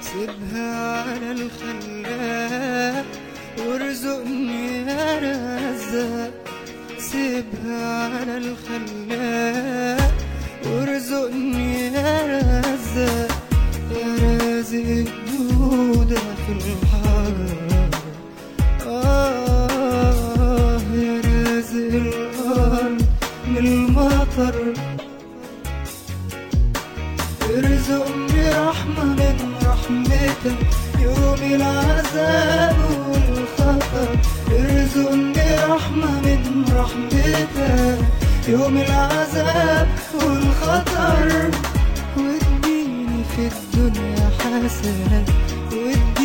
سيبها على الخلاق وارزقني يا رزاق سيبها على الخلاق وارزقني يا رزاق يا رازق الدودة في الحجر آه يا رازق الأرض من المطر ارزقني رحمة من رحمتك يوم العذاب والخطر ارزقني رحمة من رحمتك يوم العذاب والخطر واديني في الدنيا حسنة واديني